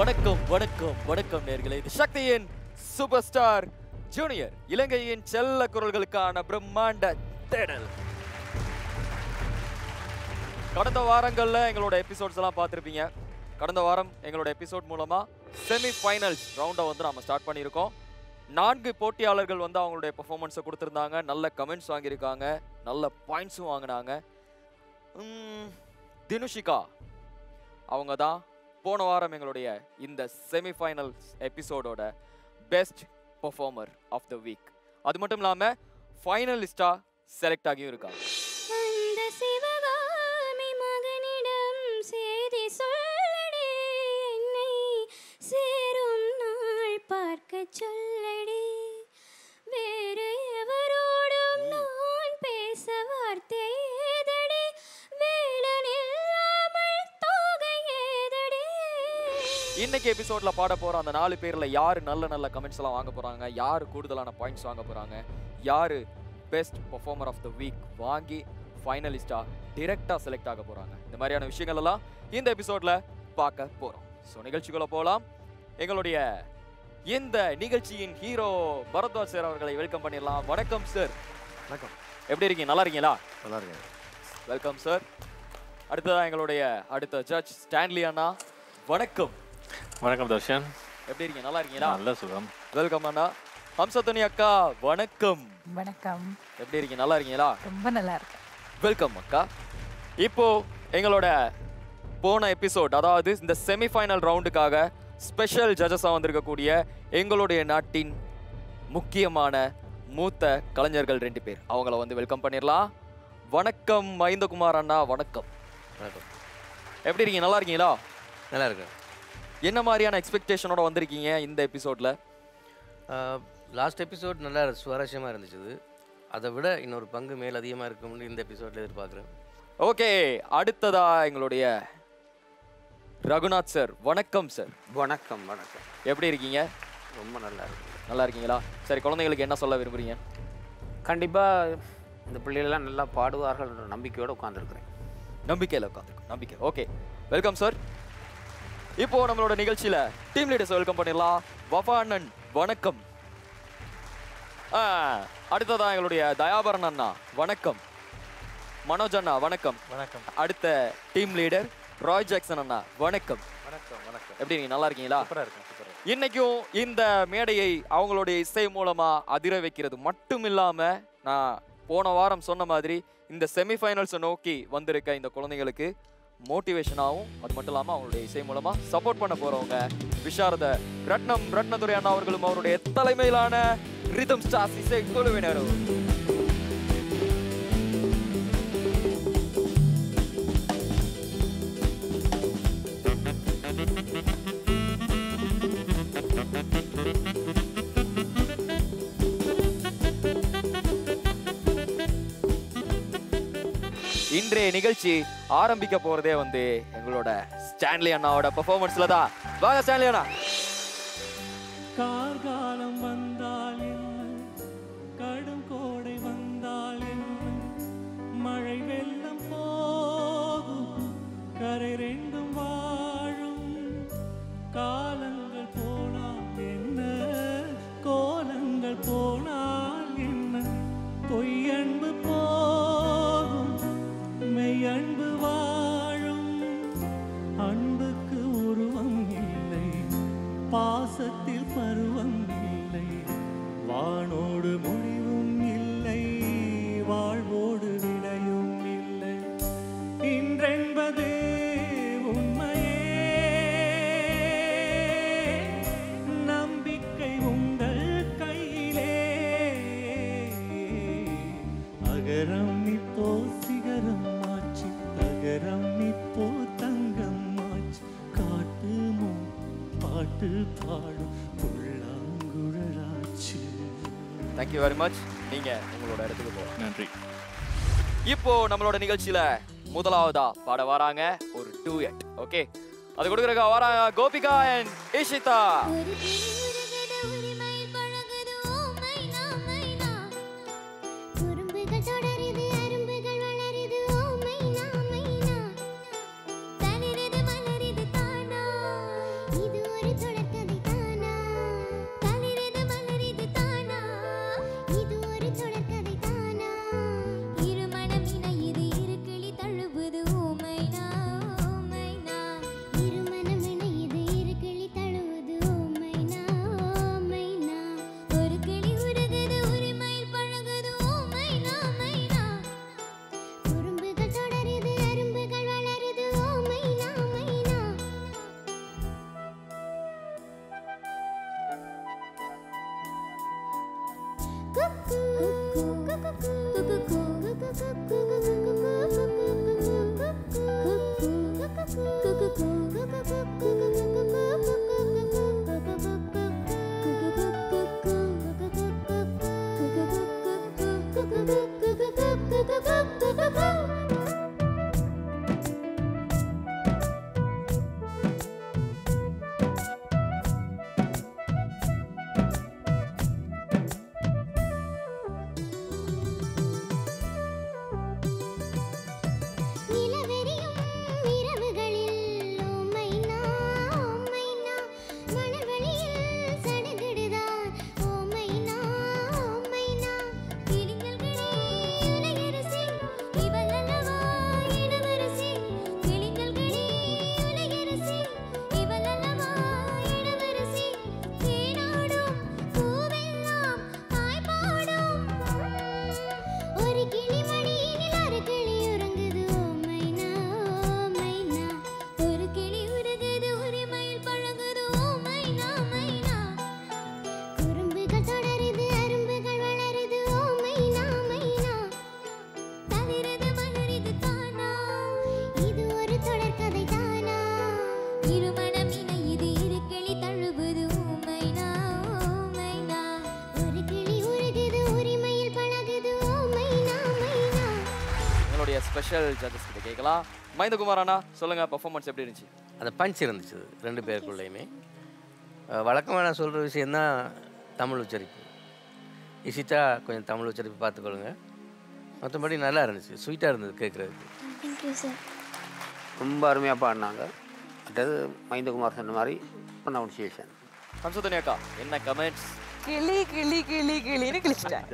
வணக்கம் வணக்கம் வணக்கம் நேர்களே இது சக்தியின் சூப்பர் ஸ்டார் ஜூனியர் இலங்கையின் செல்ல குரல்களுக்கான பிரம்மாண்ட தேடல் கடந்த வாரங்கள்ல எங்களோட எபிசோட்ஸ் எல்லாம் பார்த்துருப்பீங்க கடந்த வாரம் எங்களோட எபிசோட் மூலமா செமி ஃபைனல்ஸ் ரவுண்டை வந்து நாம ஸ்டார்ட் பண்ணியிருக்கோம் நான்கு போட்டியாளர்கள் வந்து அவங்களுடைய பெர்ஃபார்மன்ஸை கொடுத்துருந்தாங்க நல்ல கமெண்ட்ஸ் வாங்கியிருக்காங்க நல்ல பாயிண்ட்ஸும் வாங்கினாங்க உம், தினுஷிகா அவங்க தான் போன வாரம் எங்களுடைய இந்த செமிஃபைனல்ஸ் எபிசோடோட best performer of the week அது மட்டும் இல்லாமல் ஃபைனலிஸ்டாக செலக்ட் ஆகியும் இருக்காங்க அந்த சிவகாமி மகனிடம் செய்தி சொல்லடி என்னை சேரும் நாள் பார்க்க சொல்லடி வேறு எவரோடும் நான் பேச வார்த்தை ஏதடி வேலன் இல்லாமல் தோகை ஏதடி இன்னைக்கு எபிசோட்ல பாட போற அந்த நாலு பேர்ல யாரு நல்ல நல்ல கமெண்ட்ஸ் எல்லாம் வாங்க போறாங்க யாரு கூடுதலான பாயிண்ட்ஸ் வாங்க போறாங்க யாரு best performer of the week வாங்கி ஃபைனலிஸ்டா டிரெக்டா செலக்ட் ஆக போறாங்க இந்த மாதிரியான விஷயங்கள் எல்லாம் இந்த எபிசோட்ல பார்க்க போறோம் ஸோ நிகழ்ச்சிக்குள்ள போகலாம் எங்களுடைய இந்த நிகழ்ச்சியின் ஹீரோ பரத்வாஜ் சார் அவர்களை வெல்கம் பண்ணிடலாம் வணக்கம் சார் வணக்கம் எப்படி இருக்கீங்க நல்லா இருக்கீங்களா நல்லா இருக்கேன் வெல்கம் சார் அடுத்ததா எங்களுடைய அடுத்த ஜட்ஜ் ஸ்டான்லி அண்ணா வணக்கம் வணக்கம் தர்ஷன் எப்படி இருக்கீங்க நல்லா இருக்கீங்களா நல்ல சுகம் வெல்கம் அண்ணா ஹம்சத்துனி அக்கா வணக்கம் வணக்கம் எப்படி இருக்கீங்க நல்லா இருக்கீங்களா ரொம்ப நல்லா இருக்கு வெல்கம் அக்கா இப்போ எங்களோட போன எபிசோட் அதாவது இந்த செமிஃபைனல் ரவுண்டுக்காக ஸ்பெஷல் ஜட்ஜஸாக வந்திருக்கக்கூடிய எங்களுடைய நாட்டின் முக்கியமான மூத்த கலைஞர்கள் ரெண்டு பேர் அவங்கள வந்து வெல்கம் பண்ணிடலாம் வணக்கம் மைந்தகுமார் அண்ணா வணக்கம் வணக்கம் எப்படி இருக்கீங்க நல்லா இருக்கீங்களா நல்லா இருக்கேன் என்ன மாதிரியான எக்ஸ்பெக்டேஷனோட வந்திருக்கீங்க இந்த எபிசோட்ல லாஸ்ட் எபிசோட் நல்லா சுவாரஸ்யமாக இருந்துச்சு இது. அதை விட இன்னொரு பங்கு மேல் அதிகமாக இருக்கும்னு இந்த எபிசோடில் எதிர்பார்க்குறேன் ஓகே அடுத்ததா எங்களுடைய ரகுநாத் சார் வணக்கம் சார் வணக்கம் வணக்கம் எப்படி இருக்கீங்க ரொம்ப நல்லா இருக்கு நல்லா இருக்கீங்களா சரி குழந்தைங்களுக்கு என்ன சொல்ல விரும்புறீங்க கண்டிப்பாக இந்த பிள்ளைகளெல்லாம் நல்லா பாடுவார்கள் என்ற நம்பிக்கையோடு உட்காந்துருக்குறேன் நம்பிக்கையில் உட்காந்துருக்கும் நம்பிக்கை ஓகே வெல்கம் சார் இப்போ நம்மளோட நிகழ்ச்சியில டீம் லீடர்ஸ் வெல்கம் பண்ணிடலாம் வஃபா அண்ணன் வணக்கம் ஆ, அடுத்ததா எங்களுடைய தயாபரன் அண்ணா வணக்கம் மனோஜ் அண்ணா வணக்கம் வணக்கம் அடுத்த டீம் லீடர் ராய் ஜாக்சன் அண்ணா வணக்கம் வணக்கம் வணக்கம் எப்படி நீங்க நல்லா இருக்கீங்களா சூப்பரா இருக்கேன் சூப்பரா இன்னைக்கும் இந்த மேடையை அவங்களுடைய இசை மூலமா அதிர வைக்கிறது மட்டும் இல்லாம நான் போன வாரம் சொன்ன மாதிரி இந்த செமிஃபைனல்ஸை நோக்கி வந்திருக்க இந்த குழந்தைங்களுக்கு மோட்டிவேஷனாகவும் அது மட்டும் இல்லாமல் அவங்களுடைய இசை மூலமா சப்போர்ட் பண்ண போறவங்க விஷாரத ரத்னம் ரத்னதுரை அண்ணா அவர்களும் அவருடைய தலைமையிலான ரிதம் ஸ்டார்ஸ் இசை குழுவினரும் இன்றைய நிகழ்ச்சி ஆரம்பிக்க போறதே வந்து எங்களோட ஸ்டான்லி அண்ணாவோட பெர்ஃபார்மன்ஸ்ல தான் வாங்க ஸ்டான்லி அண்ணா கார்காலம் வந்தால் என்ன கடும் கோடை வந்தால் என்ன மழை வெள்ளம் போகும் கரை ரெண்டும் வாழும் காலங்கள் போனால் என்ன கோலங்கள் போனால் என்ன பொய்யன்பு போகும் மெய்யன்பு வாழும் அன்புக்கு உருவம் இல்லை பாசத்தில் பருவம் இல்லை வானோடு முடிவும் இல்லை வாழ்வோடு விடையும் இல்லை இன்றென்பது உண்மையே நம்பிக்கை உங்கள் கையிலே அகரம் இப்போ சிகரம் ஆச்சு தகரம் இப்போ தங்கம் ஆச்சு காட்டுமோ பாட்டு பாடும் புல்லாங்குழலாச்சு தேங்க்யூ வெரி மச் நீங்க உங்களோட இடத்துக்கு போகலாம் நன்றி இப்போ நம்மளோட நிகழ்ச்சியில முதலாவதா பாட வராங்க ஒரு டூயட் ஓகே அது கொடுக்குறக்கா வராங்க கோபிகா அண்ட் இஷிதா ஒரு கிளி உருகுது உரிமையில் பழகுது ஓ மைனா மைனா குறும்புகள் தொடருது அரும்புகள் வளருது ஓ மைனா மைனா தளிருது மலருது தானா இது ஒரு நிலவெறியும் இரவுகளில் ஓமைனா ஓமைனா மணவெளியில் சடுகுடுதான் ஓமைனா ஓமைனா கிளிங்கள்களே உலகரசி இவளல்லவா இளவரசி கிளிங்கள்களே உலகரசி இவளல்லவா இளவரசி தேனாடும் பூவெல்லாம் தாய்ப்பாடும் ஒரு கிளி மடியினில் அரை கிளி உறங்குது ஓமைனா ஓமைனா ஒரு கிளி உருகுது உரிமையில் பழகுது ஓமைனா மைனா குறும்புகள் தொடருது அரும்புகள் வளருது ஓமைனா மைனா தவிரது மலரிது தானா இது ஒரு தொடர்கதை தானா இருமணம் இணையுது இரு கிளி தழுவுது ஊமைனா ஊமைனா ஒரு கிளி உருகுது உரிமையில் பழகுது ஊமைனா மைனா எங்களுடைய ஸ்பெஷல் ஜட்ஜஸ் கிட்ட கேட்கலாம் மைந்தகுமார் அண்ணா சொல்லுங்க பெர்ஃபார்மன்ஸ் எப்படி இருந்துச்சு அந்த பஞ்ச் இருந்துச்சு ரெண்டு பேருக்குள்ளேயுமே வழக்கமாக நான் சொல்கிற விஷயம் தான் தமிழ் உச்சரிப்பு இசித்தா கொஞ்சம் தமிழ் உச்சரிப்பு பார்த்துக்கொள்ளுங்க மற்றபடி நல்லா இருந்துச்சு ஸ்வீட்டாக இருந்தது கேட்குறதுக்கு தேங்க்யூ சார் ரொம்ப அருமையாக பாடினாங்க அடுத்தது மைந்தகுமார் சொன்ன மாதிரி ப்ரொனவுன்சியேஷன் ஹம்சதுனி அக்கா என்ன கமெண்ட்ஸ் கிளி கிளி கிளி கிளின்னு கிழிச்சிட்டேன்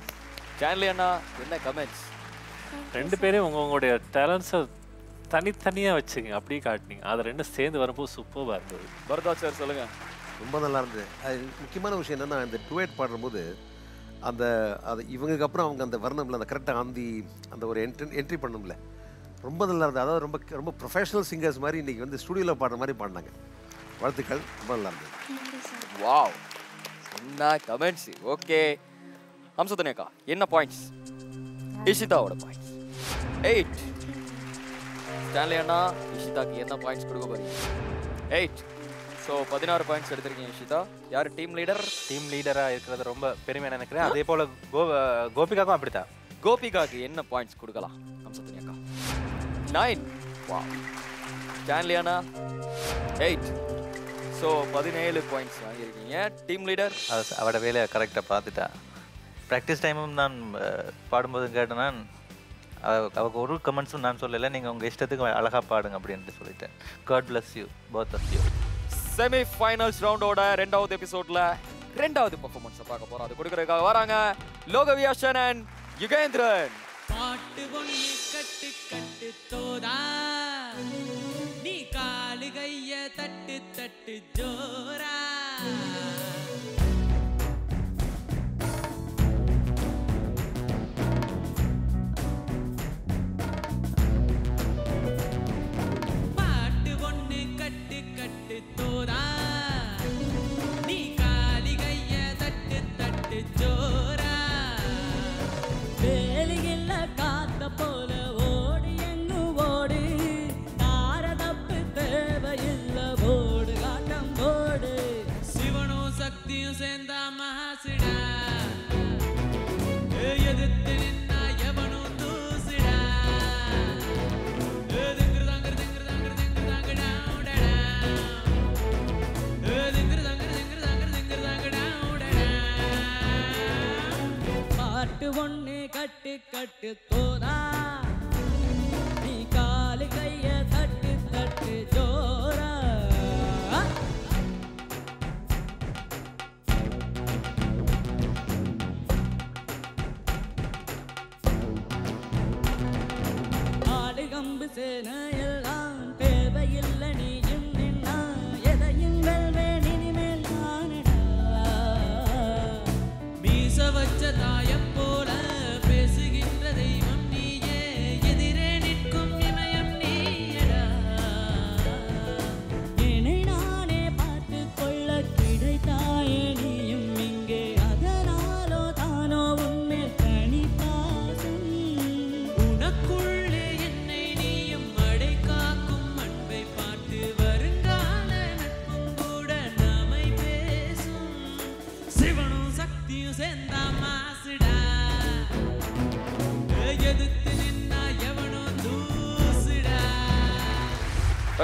சேனலி அண்ணா என்ன கமெண்ட்ஸ் ரெண்டு பேரும் உங்க உங்களுடைய டேலண்ட்ஸை தனித்தனியாக வச்சுங்க அப்படியே காட்டினீங்க அது ரெண்டும் சேர்ந்து வரும்போது சூப்பராக இருந்தது பரதாஜ் சார் சொல்லுங்க ரொம்ப நல்லா இருந்தது அது முக்கியமான விஷயம் என்னென்னா இந்த டுவேட் பாடும்போது அந்த அது இவங்களுக்கு அப்புறம் அவங்க அந்த வரணும்ல அந்த கரெக்டாக ஆந்தி அந்த ஒரு என்ட்ரி என்ட்ரி பண்ணும்ல ரொம்ப நல்லா இருந்தது அதாவது ரொம்ப ரொம்ப ப்ரொஃபஷனல் சிங்கர்ஸ் மாதிரி இன்றைக்கி வந்து ஸ்டுடியோவில் பாடுற மாதிரி பாடினாங்க வாழ்த்துக்கள் ரொம்ப நல்லா இருந்தது தேங்க்யூ சார் வாவ் என்ன கமெண்ட்ஸ் ஓகே ஹம்சதுனி அக்கா என்ன பாயிண்ட்ஸ் இஷிதாவோட பாயிண்ட்ஸ் எயிட் ஸ்டான்லி அண்ணா இஷிதாக்கு என்ன பாயிண்ட்ஸ் கொடுக்க போறீங்க எயிட் ஸோ பதினாறு பாயிண்ட்ஸ் எடுத்திருக்கீங்க இஷிதா யார் டீம் லீடர் டீம் லீடராக இருக்கிறது ரொம்ப பெருமையாக நினைக்கிறேன் அதே போல் கோ கோபிகாக்கும் அப்படித்தான் கோபிகாக்கு என்ன பாயிண்ட்ஸ் கொடுக்கலாம் ஹம்சதுனி அக்கா நைன் வா ஸ்டான்லி அண்ணா எயிட் ஸோ பதினேழு பாயிண்ட்ஸ் வாங்கியிருக்கீங்க டீம் லீடர் அது அவட வேலையை கரெக்டாக பார்த்துட்டா ப்ராக்டிஸ் டைமும் நான் அஹ், பாடும்போது கேட்டேன்னா அவ அவக்கு ஒரு கமெண்ட்ஸும் நான் சொல்லலை நீங்கள் உங்கள் இஷ்டத்துக்கு அழகாக பாடுங்க அப்படின்ட்டு சொல்லிட்டேன் god bless you both of you semi finals ரவுண்டோட ரெண்டாவது எபிசோட்ல ரெண்டாவது பெர்ஃபார்மன்ஸை பார்க்க போறோம் அது கொடுக்கறதுக்காக வராங்க லோகவியாசன் அண்ட் யுகேந்திரன் பாட்டு ஒண்ணு கட்டு கட்டு தோதா நீ காலு கைய தட்டு தட்டு ஜோரா பாட்டு ஒண்ணு கட்டு கட்டு தோதா நீ காலி கைய தட்டு தட்டு ஜோரா வேலியில்ல காத்த போல ஓடி எங்கு ஓடு தாரதப்பு தேவையில்ல ஓடு காட்டம் ஓடு சிவனும் சக்தியும் சேர்ந்தா மகாசிடா ஏய், எதிர்த்து நின்னா எவனும் தூசிடா ஏய், திங்கிரு தாங்கிரு திங்கிரு தாங்கிரு திங்கிரு தாங்கு down, da, down. ஏய், திங்கிரு தாங்கிரு திங்கிரு தாங்கிரு திங்கிரு தாங்கு down, da, down. பாட்டு ஒண்ணு கட்டு கட்டு தோதா நீ காலு கைய தட்டு தட்டு ஜோரா ஆடு கம்பு சேன எல்லாம் தேவையில்லை நீயும் நின்னா எதையும் வெல்வேன் இனிமேல் நானடா மீச வச்ச தாயம் போல பேசுகின்ற தெய்வம் நீயே எதிரே நிற்கும் இமயம் நீயடா என்னை நானே பார்த்து கொள்ள கிடைத்தாயே நீயும் இங்கே அதனாலோ தானோ உன்மேல் தனி பாசம் உனக்குள்ளே என்னை நீயும்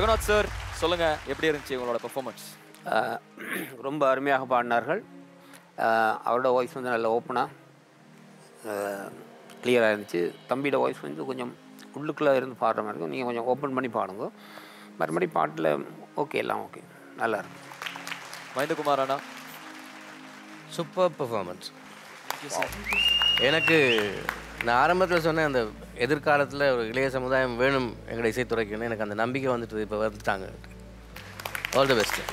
ரகுநாத் சார் சொல்லுங்க எப்படி இருந்துச்சு உங்களோட பெர்ஃபார்மன்ஸ் ஆஹ் ரொம்ப அருமையாக பாடினார்கள் ஆஹ் அவரோட வாய்ஸ் வந்து நல்ல ஓப்பனாக கிளியராக இருந்துச்சு தம்பியோட வாய்ஸ் வந்து கொஞ்சம் உள்ளுக்குள்ளே இருந்து பாடுற மாதிரி இருக்கும் நீங்கள் கொஞ்சம் ஓப்பன் பண்ணி பாடுங்க மறுபடி பாட்டில் ஓகே எல்லாம் ஓகே நல்லா இருக்கு மைந்தகுமார் அண்ணா சூப்பர் பெர்ஃபார்மன்ஸ் எனக்கு நான் ஆரம்பத்தில் சொன்னேன் அந்த எதிர்காலத்தில் ஒரு இளைய சமுதாயம் வேணும் எங்களுடைய இசைத்துறைக்குன்னு எனக்கு அந்த நம்பிக்கை வந்துட்டு இப்போ வந்துட்டாங்க all the best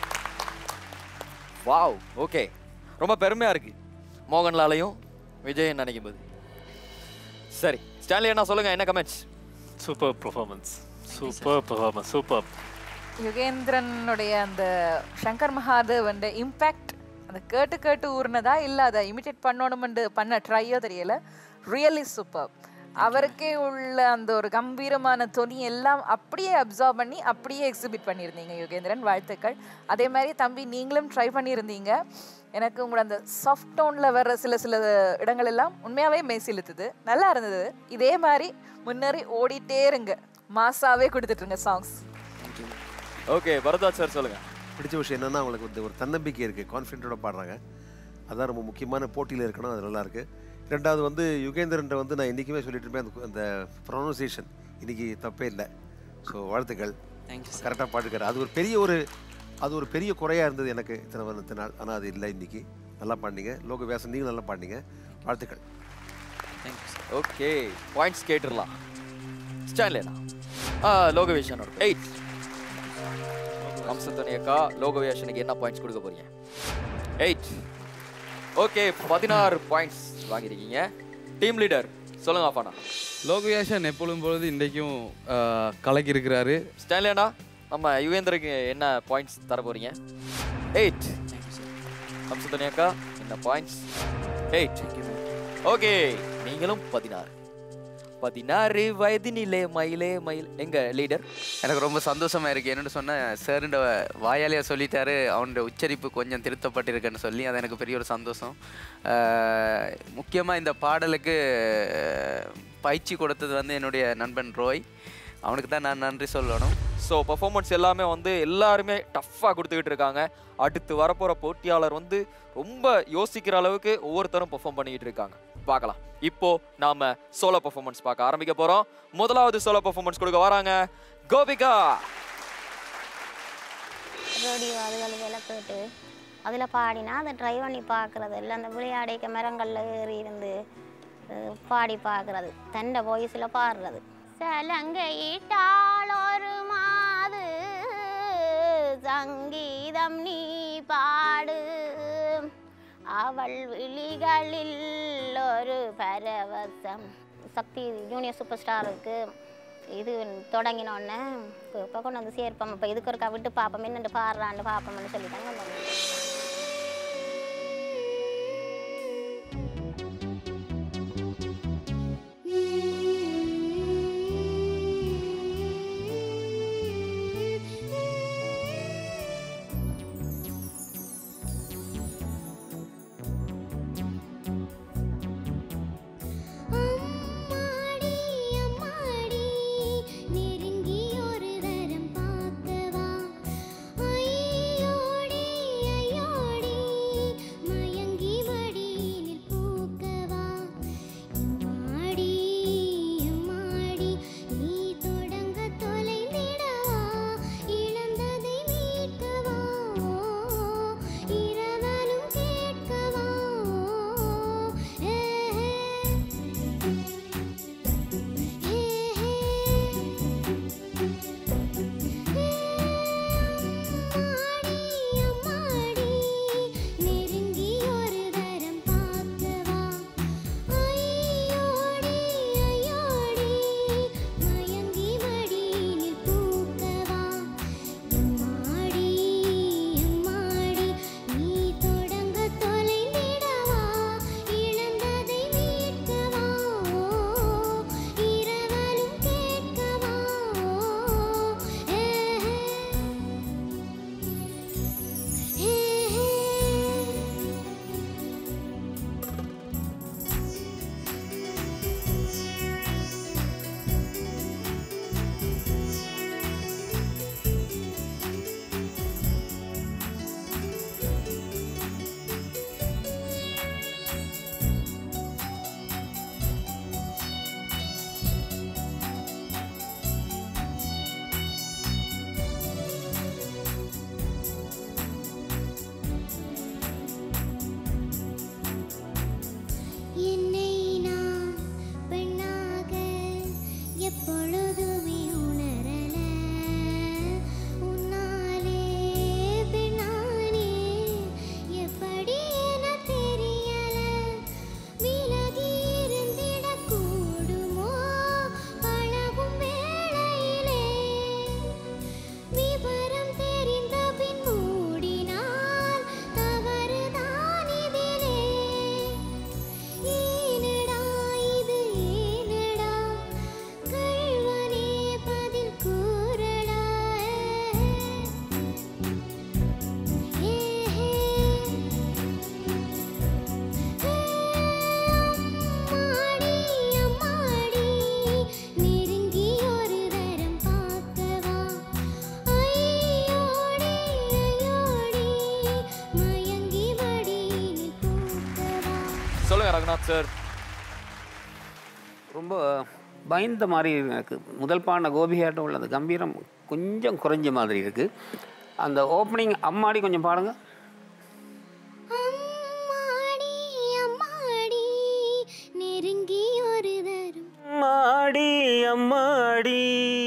wow okay ரொம்ப பெருமையா இருக்கு மோகன்லாலையும் விஜயன் நினைக்கும் போது சரி ஸ்டான்லி அண்ணா சொல்லுங்க என்ன comments super performance super performance super யுகேந்திரனுடைய அந்த சங்கர் மகாதேவ் அந்த இம்பேக்ட் அந்த கேட்டு கேட்டு ஊர்னதா இல்லை அதை இமிட்டேட் பண்ணணுமென்று பண்ண ட்ரையோ தெரியல ரியலி சூப்பர் அவருக்கே உள்ள அந்த ஒரு கம்பீரமான தொனி எல்லாம் அப்படியே அப்சர்வ் பண்ணி அப்படியே எக்ஸிபிட் பண்ணியிருந்தீங்க யுகேந்திரன் வாழ்த்துக்கள் அதே மாதிரி தம்பி நீங்களும் ட்ரை பண்ணியிருந்தீங்க எனக்கு உங்களோட அந்த சாஃப்ட் டோனில் வர்ற சில சில இடங்கள் எல்லாம் உண்மையாகவே மெய்சிலுத்துது நல்லா இருந்தது இதே மாதிரி முன்னேறி ஓடிட்டே இருங்க மாசாவே கொடுத்துட்ருங்க சாங்ஸ் ஓகே பரதாஜ் சார் சொல்லுங்க பிடிச்ச விஷயம் என்னன்னா அவங்களுக்கு வந்து ஒரு தன்னம்பிக்கை இருக்குது கான்ஃபிடென்ட்டோட பாடுறாங்க அதான் ரொம்ப முக்கியமான போட்டியில் இருக்கணும் அது நல்லா இருக்கு ரெண்டாவது வந்து யுகேந்திரன்ட்ட வந்து நான் என்றைக்குமே சொல்லிட்டு இருப்பேன் அந்த அந்த ப்ரொனவுன்சியேஷன் இன்னைக்கு தப்பே இல்லை ஸோ வாழ்த்துக்கள் கரெக்டாக பாட்டுக்காரு அது ஒரு பெரிய ஒரு அது ஒரு பெரிய குறையாக இருந்தது எனக்கு இத்தனை வருத்த நாள் ஆனால் அது இல்லை இன்னைக்கு நல்லா பாடினீங்க லோக வியாசம் நீங்களும் நல்லா பாடினீங்க வாழ்த்துக்கள் ஓகே பாயிண்ட்ஸ் கேட்டுடலாம் ஸ்டான்லி அண்ணா ஆ லோகவேஷனோட எயிட் அம்சத்தனி அக்கா லோகவேஷனுக்கு என்ன பாயிண்ட்ஸ் கொடுக்க போறீங்க எயிட் ஓகே பதினாறு பாயிண்ட்ஸ் வாங்கியிருக்கீங்க டீம் லீடர் சொல்லுங்க அப்பாண்ணா லோகயாஷன் எப்பொழுதும் பொழுது இன்றைக்கும் கலக்கி இருக்கிறாரு ஸ்டான்லி அண்ணா நம்ம யுகேந்தருக்கு என்ன பாயிண்ட்ஸ் தர போறீங்க எயிட் அம்சத்தனி அக்கா என்ன பாயிண்ட்ஸ் எயிட் ஓகே நீங்களும் பதினாறு பதினாறு வயதினிலே மயிலே மயில் எங்க லீடர் எனக்கு ரொம்ப சந்தோஷமா இருக்கு என்னன்னு சொன்னா சாருண்ட வாயாலேயே சொல்லிட்டாரு அவனோட உச்சரிப்பு கொஞ்சம் திருத்தப்பட்டிருக்குன்னு சொல்லி அது எனக்கு பெரிய ஒரு சந்தோஷம் ஆஹ் முக்கியமா இந்த பாடலுக்கு பயிற்சி கொடுத்தது வந்து என்னுடைய நண்பன் ரோய் அவனுக்கு தான் நான் நன்றி சொல்லணும் ஸோ பர்ஃபார்மன்ஸ் எல்லாமே வந்து எல்லாருமே டஃப்பாக கொடுத்துக்கிட்டு இருக்காங்க அடுத்து வரப்போகிற போட்டியாளர் வந்து ரொம்ப யோசிக்கிற அளவுக்கு ஒவ்வொருத்தரும் பெர்ஃபார்ம் பண்ணிக்கிட்டு இருக்காங்க பார்க்கலாம் இப்போ நாம சோலோ பெர்ஃபார்மன்ஸ் பார்க்க ஆரம்பிக்க போறோம் முதலாவது சோலோ பெர்ஃபார்மன்ஸ் கொடுக்க வராங்க கோபிகா ரேடியோ அதுகளுக்கு எல்லாம் கேட்டு அதில் பாடினா அதை ட்ரை பண்ணி பார்க்குறது இல்லை அந்த விளையாடிக்க மரங்களில் ஏறி இருந்து அஹ், பாடி பார்க்குறது தண்டை வாய்ஸில் பாடுறது சலங்கையிட்டால் ஒரு மாது சங்கீதம் நீ பாடு அவள் விழிகளில் ஒரு பரவசம் சக்தி ஜூனியர் சூப்பர் ஸ்டாருக்கு இது தொடங்கினோடனே இப்போ கொண்டு வந்து சேர்ப்போம் இப்போ இதுக்கு ஒருக்கா விட்டு பார்ப்போம் என்னென்று பாடுறான்னு பார்ப்போம்னு சொல்லிட்டாங்க அம்மாடி அம்மாடி நெருங்கி ஒரு தரம் பார்க்கவா ஐயோடி ரங்கநாத் சார் ரொம்ப பயந்த மாதிரி எனக்கு முதல் பாடின கோபியாட்டம் உள்ள அந்த கம்பீரம் கொஞ்சம் குறைஞ்ச மாதிரி இருக்குது அந்த ஓப்பனிங் அம்மாடி கொஞ்சம் பாடுங்க அம்மாடி அம்மாடி நெருங்கி ஒரு தரம் அம்மாடி அம்மாடி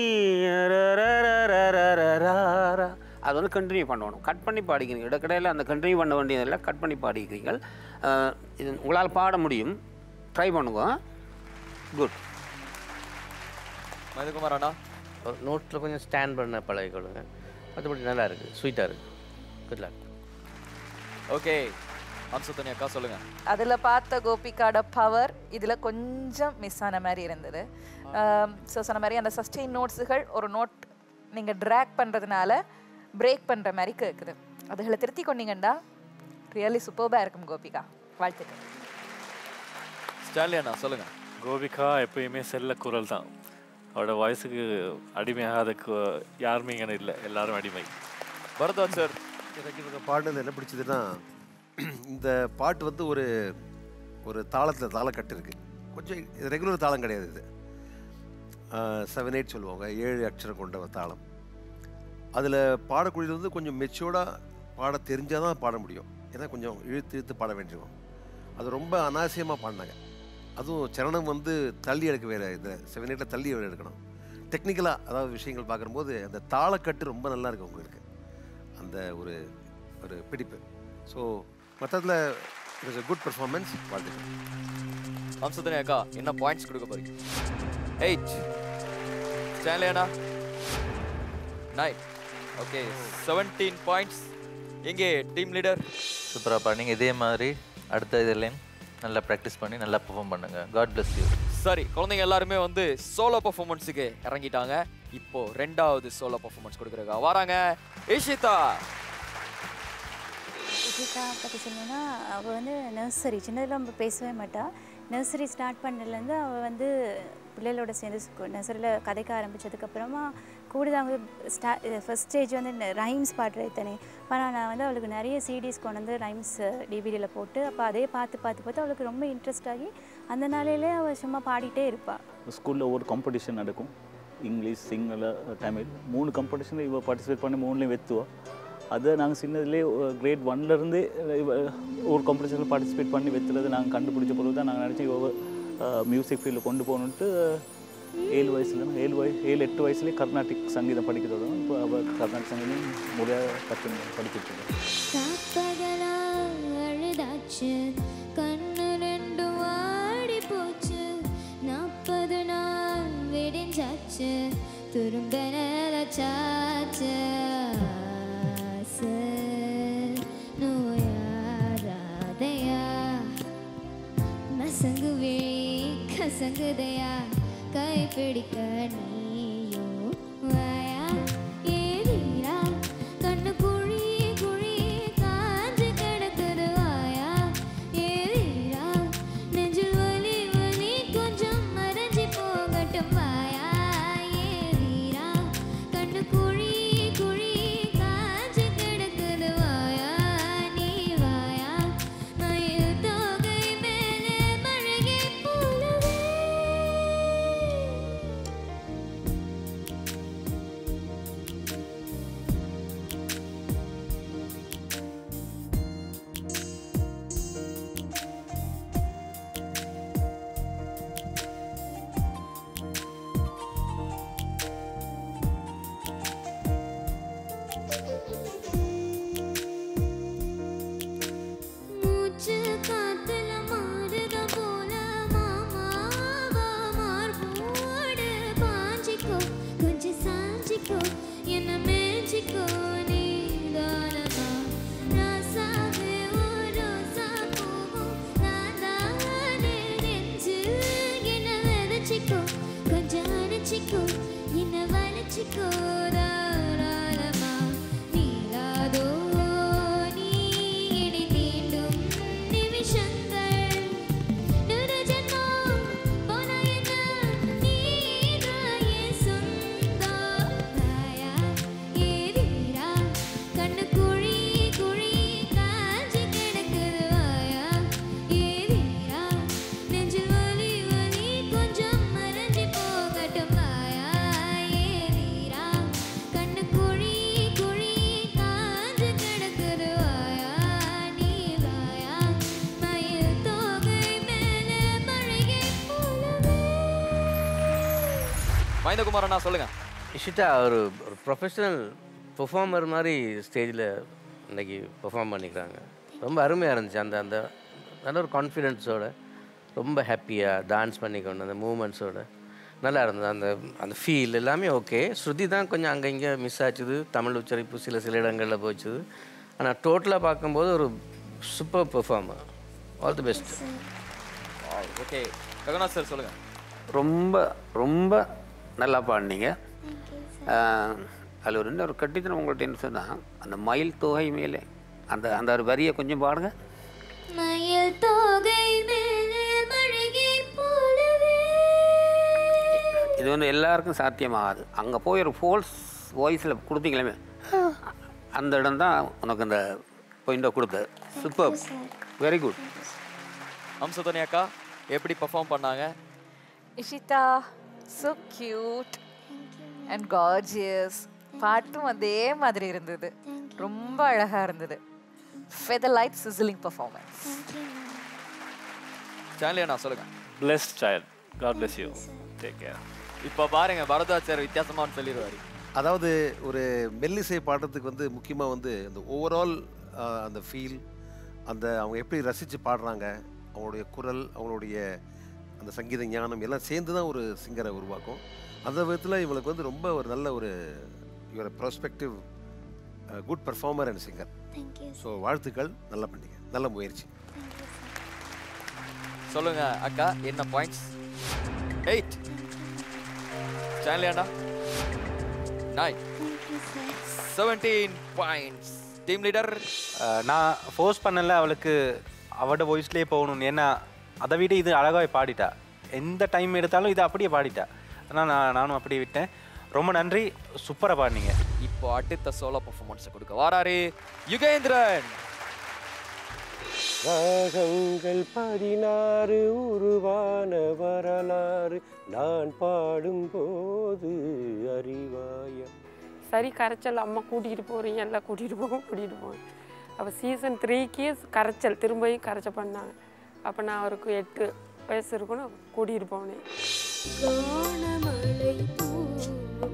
ரரரரரரரரரா. அது வந்து கண்டினியூ பண்ணணும் கட் பண்ணி பாடிக்கிறீங்க இடக்கடையில் அந்த கண்டினியூ பண்ண வேண்டியதில்லை கட் பண்ணி பாடிக்கிறீங்க அஹ், இது உங்களால் பாட முடியும் ட்ரை பண்ணுங்க குட் மதுகுமார் அண்ணா நோட்டில் கொஞ்சம் ஸ்டாண்ட் பண்ண பழகிக்கொள்ளுங்க மற்றபடி நல்லா இருக்குது ஸ்வீட்டாக இருக்குது குட் லக் ஓகே அம்சத்தனி அக்கா சொல்லுங்க அதுல பார்த்த கோபிகாட பவர் இதுல கொஞ்சம் மிஸ் ஆன மாதிரி இருந்தது ஸோ சொன்ன மாதிரி அந்த சஸ்டெயின் நோட்ஸுகள் ஒரு நோட் நீங்க ட்ராக் பண்றதுனால பிரேக் பண்ற மாதிரி கேட்குது அதுகளை திருத்தி கொண்டீங்கண்டா ரியலி சூப்பர்பாக இருக்கும் கோபிகா வாழ்த்துக்கள் ஸ்டான்லி அண்ணா சொல்லுங்க கோபிகா எப்பயுமே செல்ல குரல் தான் அவரோட வயசுக்கு அடிமையாகாத கு- யாருமே இங்கே இல்லை எல்லாரும் அடிமை பரத்வாஜ் சார் எனக்கு இவங்க பாடினது என்ன பிடிச்சதுன்னா இந்த பாட்டு வந்து ஒரு ஒரு தாளத்தில் தாளக்கட்டு இருக்குது கொஞ்சம் இது ரெகுலர் தாளம் கிடையாது இது செவன் எயிட் சொல்லுவாங்க ஏழு அக்ஷரம் கொண்ட ஒரு தாளம் அதில் பாடக்கூடியது வந்து கொஞ்சம் மெச்சூர்டாக பாட தெரிஞ்சால் தான் பாட முடியும் ஏன்னா கொஞ்சம் இழுத்து இழுத்து பாட வேண்டியிருக்கும் அது ரொம்ப அனாவசியமாக பாடினாங்க அதுவும் சரணம் வந்து தள்ளி எடுக்க வேறு இதில் செவன் எயிட்டில் தள்ளி எடுக்கணும் டெக்னிக்கலாக அதாவது விஷயங்கள் பார்க்கும்போது அந்த தாளக்கட்டு ரொம்ப நல்லா இருக்கு உங்களுக்கு அந்த ஒரு ஒரு பிடிப்பு ஸோ மொத்தத்தில் it is a good performance வாழ்த்துக்கள் அம்சத்தனி அக்கா என்ன பாயிண்ட்ஸ் கொடுக்க போறீங்க எயிட் ஸ்டான்லி அண்ணா நைன் ஓகே செவன்டீன் பாயிண்ட்ஸ் எங்கே டீம் லீடர் சூப்பராக பாடினீங்க இதே மாதிரி அடுத்த இதுலேயும் நல்லா ப்ராக்டிஸ் பண்ணி நல்லா பெர்ஃபார்ம் பண்ணுங்க காட் bless யூ சரி குழந்தைங்க எல்லாருமே வந்து சோலோ பர்ஃபார்மன்ஸுக்கு இறங்கிட்டாங்க இப்போ ரெண்டாவது சோலோ பர்ஃபார்மன்ஸ் கொடுக்குறக்கா வராங்க இஷிதா விஜிகா பற்றி சொல்லணும்னா அவள் வந்து நர்சரி சின்னதில் நம்ம பேசவே மாட்டா நர்சரி ஸ்டார்ட் பண்ணதுலேருந்து அவள் வந்து பிள்ளைகளோட சேர்ந்து நர்சரியில் கதைக்க ஆரம்பித்ததுக்கப்புறமா கூட அவங்க ஸ்டா ஃபஸ்ட் ஸ்டேஜ் வந்து ரைம்ஸ் பாடுறது தானே ஆனால் நான் வந்து அவளுக்கு நிறைய சிடிஸ் கொண்டு வந்து ரைம்ஸ் டிவிடியில் போட்டு அப்போ அதே பார்த்து பார்த்து பார்த்து அவளுக்கு ரொம்ப இன்ட்ரெஸ்ட் ஆகி அந்த நாளையிலே அவள் சும்மா பாடிட்டே இருப்பாள் ஸ்கூலில் ஒரு காம்படிஷன் நடக்கும் இங்கிலீஷ் சிங்கள தமிழ் மூணு காம்படிஷனில் இவள் பார்ட்டிசிபேட் பண்ணி மூணுலேயும் வெத்துவா அதை நாங்கள் சின்னதுலேயே கிரேட் ஒன்லேருந்தே இவ ஒரு காம்படிஷனில் பார்ட்டிசிபேட் பண்ணி வெத்துறது நாங்கள் கண்டுபிடிச்ச பொழுது தான் நாங்கள் நினச்சி இவ மியூசிக் ஃபீல்டில் கொண்டு போகணுன்ட்டு ஏழு வயசுல ஏழு வயசு ஏழு எட்டு வயசுலேயே கர்நாடிக் சங்கீதம் படிக்கிறதோட இப்போ அவள் கர்நாடிக் சங்கீதம் முறையாக கற்று படிச்சுட்டு இருக்கா. காப்பகலா அழுதாச்சு கண்ணு ரெண்டும் வாடி போச்சு நாற்பது நாள் விடிஞ்சாச்சு துரும்ப நிலச்சாச்சு ஆசை நோயாராதையா மசங்கு விழி கசங்குதையா கை பிடிக்க நீயோ வாயா ஏறியா கண்ணு குழி குழி காஞ்சு கிடக்குது வாயா ஏறியா நெஞ்சு வலி வலி கொஞ்சம் மறைஞ்சி போகட்டும் வாயா ஏறியா கண்ணு குழி குழி காஞ்சு கிடக்குது வாயா நீ வாயா மயில் தொகை மேலே மழகி போலவே மூச்சு காத்துல மாறுத போல மாமாவா மார்போடு பாஞ்சிக்கோ கொஞ்சம் சாஞ்சிக்கோ என்ன மேஞ்சிக்கோ நீ தானமா ராசாவே ஓ ரோசா பூவும் நான் தானே நெஞ்சு என்ன விதைச்சிக்கோ கொஞ்சம் அணைச்சிக்கோ என்ன வளைச்சிக்கோ தாராளமா நீலாதோ நீ இடி தீண்டும் நிமிஷங்கள் நூறு ஜென்மம் போன என்ன நீதான் என் சொந்தம் தாயா ஏறிரா கண்ணு குழி குழி காஞ்சி கிடக்குது வாயா ஏறிரா மைந்தகுமார் அண்ணா சொல்லுங்க இஷிதா ஒரு ஒரு ப்ரொஃபஷனல் பெர்ஃபார்மர் மாதிரி ஸ்டேஜில் இன்னைக்கு பெர்ஃபார்ம் பண்ணிக்கிறாங்க ரொம்ப அருமையாக இருந்துச்சு அந்த அந்த நல்ல ஒரு கான்ஃபிடென்ஸோட ரொம்ப ஹாப்பியாக டான்ஸ் பண்ணிக்கொண்டு அந்த மூமெண்ட்ஸோட நல்லா இருந்தது அந்த அந்த ஃபீல் எல்லாமே ஓகே ஸ்ருதி தான் கொஞ்சம் அங்கே இங்கே மிஸ் ஆச்சுது தமிழ் உச்சரிப்பு சில சில இடங்களில் போச்சுது ஆனால் டோட்டலாக பார்க்கும்போது ஒரு super performer all the best okay ககநாத் சார் சொல்லுங்க ரொம்ப ரொம்ப நல்லா பாடினீங்க அதில் ஒரு ரெண்டு ஒரு கட்டித்தனம் உங்கள்கிட்ட என்ன சொன்னால் அந்த மயில் தொகை மேலே அந்த அந்த ஒரு வரியை கொஞ்சம் பாடுங்க மயில் தோகை மேலே மழையை போலவே இது வந்து எல்லாருக்கும் சாத்தியமாகாது அங்கே போய் ஒரு ஃபோல்ஸ் வாய்ஸில் கொடுத்தீங்களே அந்த இடம் தான் உனக்கு அந்த பாயிண்டை கொடுத்தது சூப்பர் வெரி குட் அம்சதனி அக்கா எப்படி பெர்ஃபார்ம் பண்ணாங்க Ishita so cute and gorgeous பாட்டும் அதே மாதிரி இருந்தது ரொம்ப அழகா இருந்தது feather light sizzling performance Stanley அண்ணா சொல்லுங்க blessed child god bless you take care இப்போ பாருங்க பரத்வாஜ் சார் வித்தியாசமானு சொல்லிடுவாரு அதாவது ஒரு மெல்லிசை பாடுறதுக்கு வந்து முக்கியமாக வந்து இந்த ஓவரால் அந்த ஃபீல் அந்த அவங்க எப்படி ரசித்து பாடுறாங்க அவங்களுடைய குரல் அவங்களுடைய அந்த சங்கீத ஞானம் எல்லாம் சேர்ந்து தான் ஒரு சிங்கரை உருவாக்கும் அந்த விதத்தில் இவங்களுக்கு வந்து ரொம்ப ஒரு நல்ல ஒரு இவர prospective good performer and singer thank you so வாழ்த்துக்கள் நல்லா பண்ணீங்க நல்ல முயற்சி சொல்லுங்க அக்கா என்ன பாயிண்ட்ஸ் எயிட் சாண்ட்லி அண்ணா nine seventeen points team leader அஹ் நான் ஃபோர்ஸ் பண்ணல அவளுக்கு அவட வாய்ஸ்லேயே போகணும்னு ஏன்னா அதை விட இது அழகாக பாடிட்டா எந்த டைம் எடுத்தாலும் இது அப்படியே பாடிட்டா ஆனால் நான் நானும் அப்படியே விட்டேன் ரொம்ப நன்றி சூப்பராக பாடினீங்க இப்போ அடுத்த சோலோ பர்ஃபார்மன்ஸ் கொடுக்க வாராரு யுகேந்திரன் ராகங்கள் பதினாறு உருவான வரலாறு நான் பாடும்போது அறிவாய சரி கரைச்சல் அம்மா கூட்டிகிட்டு போகிறீங்க எல்லாம் கூட்டிகிட்டு போங்க கூட்டிகிட்டு போங்க அப்போ சீசன் த்ரீக்கு கரைச்சல் திரும்பியும் கரைச்சல் பண்ணாங்க அப்போ நான் அவருக்கு எட்டு வயசு இருக்குன்னு கூட்டிகிட்டு போனேன் காணமழை தூவும்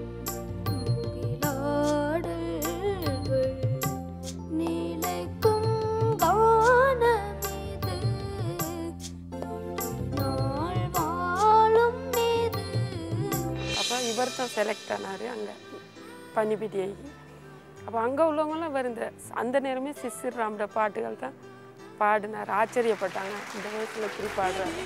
முகிலாடல்கள் நிலைக்கும் கானமிது நாள் வாழும் மீது அப்போ இவர் தான் செலக்ட் ஆனார் அங்கே பன்னிப்பிட்டியைக்கு அப்போ அங்கே உள்ளவங்களாம் இவர் இந்த அந்த நேரமே சிசிர் ராமோட பாட்டுகள் தான் பாடினார் ஆச்சரியப்பட்டாங்க இந்த வயசில் இப்படி பாடுறாரு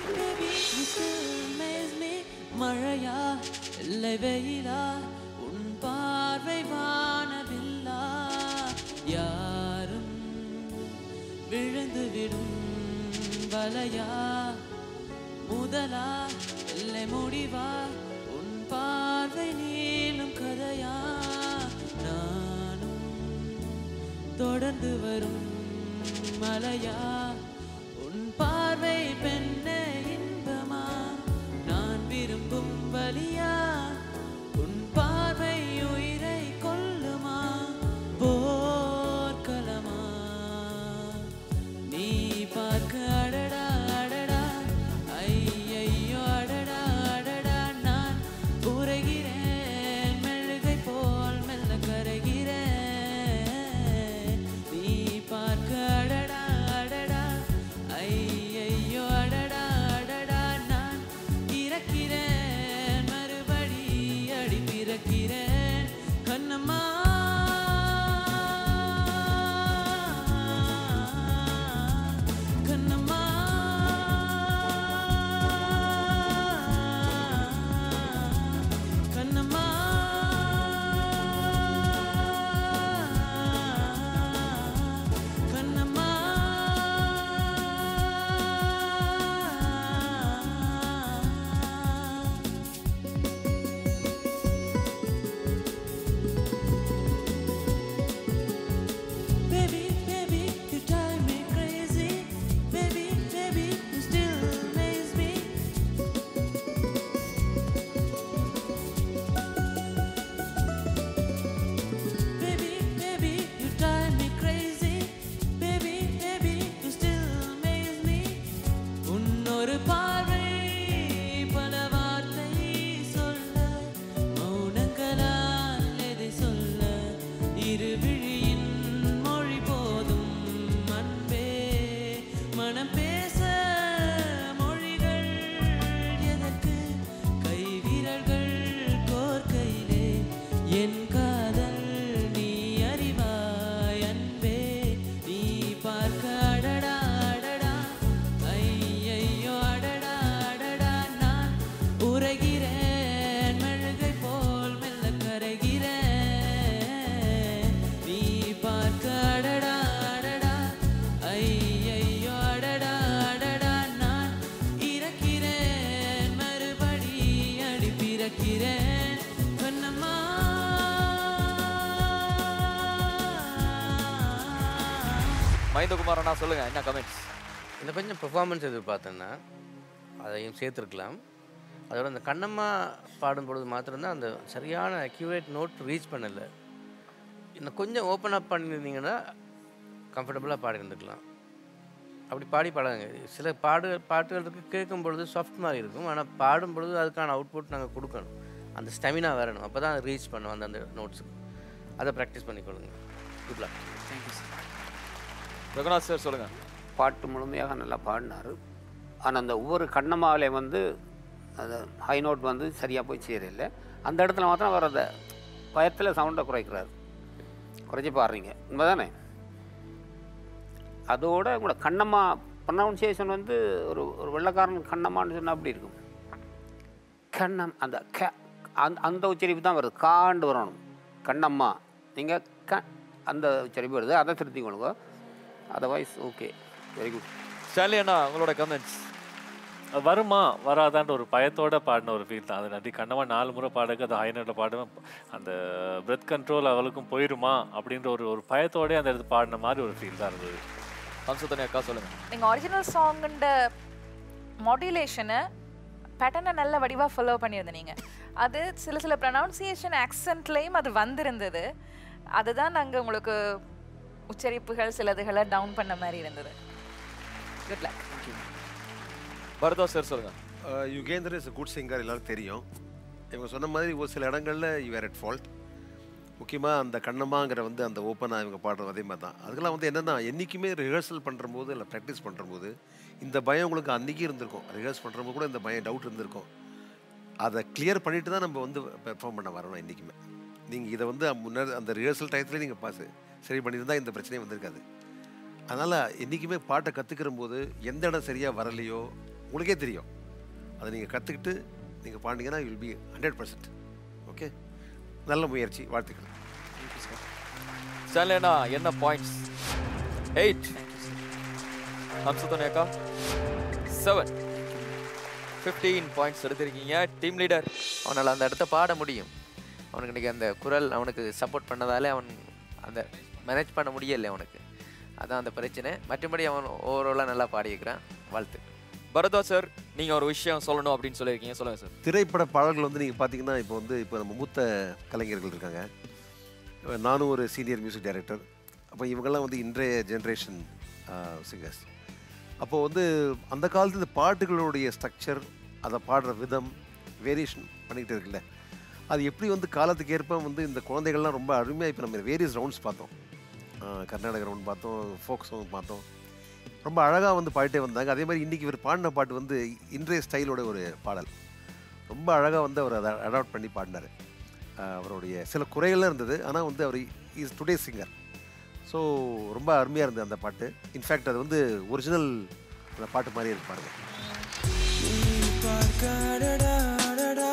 மழையா இல்லை வெயிலா உன் பார்வை வானவில்லா யாரும் விழுந்து விடும் வலையா முதலா இல்லை முடிவா உன் பார்வை நீளும் கதையா நானும் தொடர்ந்து வரும் மலையா உன் பார்வை பெண்ணே இன்பமா நான் விரும்பும் வலியா உன் பார்வை உயிரை கொல்லுமா போர்க்களமா நீ பார்க்க அடடா அடடா ஐயையோ அடடா அடடா நான் உரைகிறேன் மெழுகை போல் மெல்ல கரைகிறேன் நீ பார்க்க அடடா அடடா ஐயையோ அடடா திறக்கிறேன் கண்ணம்மா மஹிந்தகுமார் அண்ணா சொல்லுங்க என்ன கமெண்ட்ஸ் இந்த கொஞ்சம் பெர்ஃபார்மன்ஸ் எதிர்பார்த்தேன்னா அதையும் சேர்த்துருக்கலாம் அதோட அந்த கண்ணம்மா பாடும் பொழுது மாத்திரம்தான் அந்த சரியான அக்யூரேட் நோட் ரீச் பண்ணலை இன்னும் கொஞ்சம் ஓப்பன் அப் பண்ணியிருந்தீங்கன்னா கம்ஃபர்டபுளாக பாடியிருந்துக்கலாம் அப்படி பாடி பாடாங்க சில பாடு பாட்டுகள் இருக்கு கேட்கும் பொழுது சாஃப்ட் மாதிரி இருக்கும் ஆனால் பாடும் பொழுது அதுக்கான அவுட்புட் நாங்கள் கொடுக்கணும் அந்த ஸ்டெமினா வரணும் அப்போ தான் ரீச் பண்ணும் அந்த அந்த நோட்ஸுக்கு அதை ப்ராக்டிஸ் பண்ணிக்கொள்ளுங்க good luck thank you sir Raghunath sir சொல்லுங்க பாட்டு முழுமையாக நல்லா பாடினார் ஆனால் அந்த ஒவ்வொரு கண்ணமாவிலே வந்து அந்த ஹை நோட் வந்து சரியாக போய் சேரல அந்த இடத்துல மாத்திரம் அவர் அந்த பயத்தில் சவுண்டை குறைக்கிறார் குறைச்சி பாடுறீங்க உண்மைதானே அதோட உங்களோட கண்ணம்மா ப்ரொனவுன்சியேஷன் வந்து ஒரு ஒரு வெள்ளைக்காரன் கண்ணம்மான்னு சொன்னால் அப்படி இருக்கும் கண்ணம் அந்த க அந்த அந்த உச்சரிப்பு தான் வருது காண்டு வரணும் கண்ணம்மா நீங்கள் க அந்த உச்சரிப்பு வருது அதை திருத்திக்கொள்ளுங்க otherwise okay very good Stanley அண்ணா உங்களோட கமெண்ட்ஸ் அது வருமா வராதான்ற ஒரு பயத்தோட பாடின ஒரு ஃபீல் தான் அது நதி கண்ணமா நாலு முறை பாடுக்கு அது ஹைநோட்டில் பாடுவேன் அந்த பிரெத் கண்ட்ரோல் அவளுக்கும் போயிருமா அப்படின்ற ஒரு ஒரு பயத்தோடய அந்த இடத்து பாடின மாதிரி ஒரு ஃபீல் தான் இருந்தது ஹம்சத்தனி அக்கா சொல்லுங்க நீங்கள் ஒரிஜினல் சாங்குண்ட மாடுலேஷனை பேட்டர்னை நல்ல வடிவாக ஃபாலோ பண்ணியிருந்தீங்க அது சில சில ப்ரனவுன்சியேஷன் ஆக்சென்ட்லேயும் அது வந்திருந்தது அதுதான் நாங்கள் உங்களுக்கு உச்சரிப்புகள் சிலதுகளை டவுன் பண்ண மாதிரி இருந்தது குட் லக் பரதா சார் சொல்லுங்க யுகேந்தர் இஸ் குட் சிங்கர் எல்லாருக்கும் தெரியும் இவங்க சொன்ன மாதிரி ஒரு சில இடங்களில் யூ ஆர் அட் ஃபால்ட் முக்கியமாக அந்த கண்ணம்மாங்கிற வந்து அந்த ஓப்பனாக இவங்க பாடுறது அதே மாதிரி தான் அதுக்கெல்லாம் வந்து என்னென்னா என்றைக்குமே ரிஹர்சல் பண்ணுறபோது இல்லை ப்ராக்டிஸ் பண்ணுறபோது இந்த பயம் உங்களுக்கு அன்றைக்கி இருந்திருக்கும் ரிஹர்ஸ் பண்ணுறபோது கூட இந்த பயம் டவுட் இருந்திருக்கும் அதை கிளியர் பண்ணிட்டு தான் நம்ம வந்து பெர்ஃபார்ம் பண்ண வரணும் என்றைக்குமே நீங்கள் இதை வந்து முன்னாடி அந்த ரிஹர்சல் டயத்துலேயே நீங்கள் பாஸ் சரி பண்ணியிருந்தால் இந்த பிரச்சனையே வந்திருக்காது அதனால் என்றைக்குமே பாட்டை கற்றுக்கிற போது எந்த இடம் சரியாக வரலையோ உங்களுக்கே தெரியும் அதை நீங்கள் கற்றுக்கிட்டு நீங்கள் பாண்டிங்கன்னா will be hundred percent okay நல்ல முயற்சி வாழ்த்துக்கள் ஸ்டான்லி அண்ணா என்ன பாயிண்ட்ஸ் எயிட் ஹம்சத்தனி அக்கா செவன் ஃபிஃப்டீன் பாயிண்ட்ஸ் எடுத்திருக்கீங்க டீம் லீடர் அவனால் அந்த இடத்த பாட முடியும் அவனுக்கு இன்றைக்கி அந்த குரல் அவனுக்கு சப்போர்ட் பண்ணதாலே அவன் அந்த மேனேஜ் பண்ண முடியலை அவனுக்கு அதான் அந்த பிரச்சனை மற்றபடி அவன் ஓவராலாக நல்லா பாடியிருக்கிறான் வாழ்த்து பரதா சார் நீங்கள் ஒரு விஷயம் சொல்லணும் அப்படின்னு சொல்லியிருக்கீங்க சொல்லுங்க சார் திரைப்பட பாடல்கள் வந்து நீங்கள் பார்த்தீங்கன்னா இப்போ வந்து இப்போ நம்ம மூத்த கலைஞர்கள் இருக்காங்க நானும் ஒரு சீனியர் மியூசிக் டைரக்டர் அப்போ இவங்கெல்லாம் வந்து இன்றைய ஜென்ரேஷன் சிங்கர்ஸ் அப்போது வந்து அந்த காலத்து இந்த பாட்டுகளுடைய ஸ்ட்ரக்சர் அதை பாடுற விதம் வேரியேஷன் பண்ணிக்கிட்டு இருக்குல்ல அது எப்படி வந்து காலத்துக்கு ஏற்ப வந்து இந்த குழந்தைகள்லாம் ரொம்ப அருமையாக இப்போ நம்ம வேரியஸ் ரவுண்ட்ஸ் பார்த்தோம் ஆஹ் கர்நாடக ரவுண்ட் பார்த்தோம் ஃபோக் சாங் பார்த்தோம் ரொம்ப அழகாக வந்து பாடிட்டே வந்தாங்க அதே மாதிரி இன்றைக்கி இவர் பாடின பாட்டு வந்து இன்றைய ஸ்டைலோட ஒரு பாடல் ரொம்ப அழகாக வந்து அவர் அதை அடாப்ட் பண்ணி பாடினார் அவருடைய சில குறைகள்லாம் இருந்தது ஆனால் வந்து அவர் இஸ் டுடே சிங்கர் ஸோ ரொம்ப அருமையாக இருந்தது அந்த பாட்டு இன்ஃபேக்ட் அது வந்து ஒரிஜினல் அந்த பாட்டு மாதிரி இருக்கு பாருங்க பார்க்க அடடா, அடடா,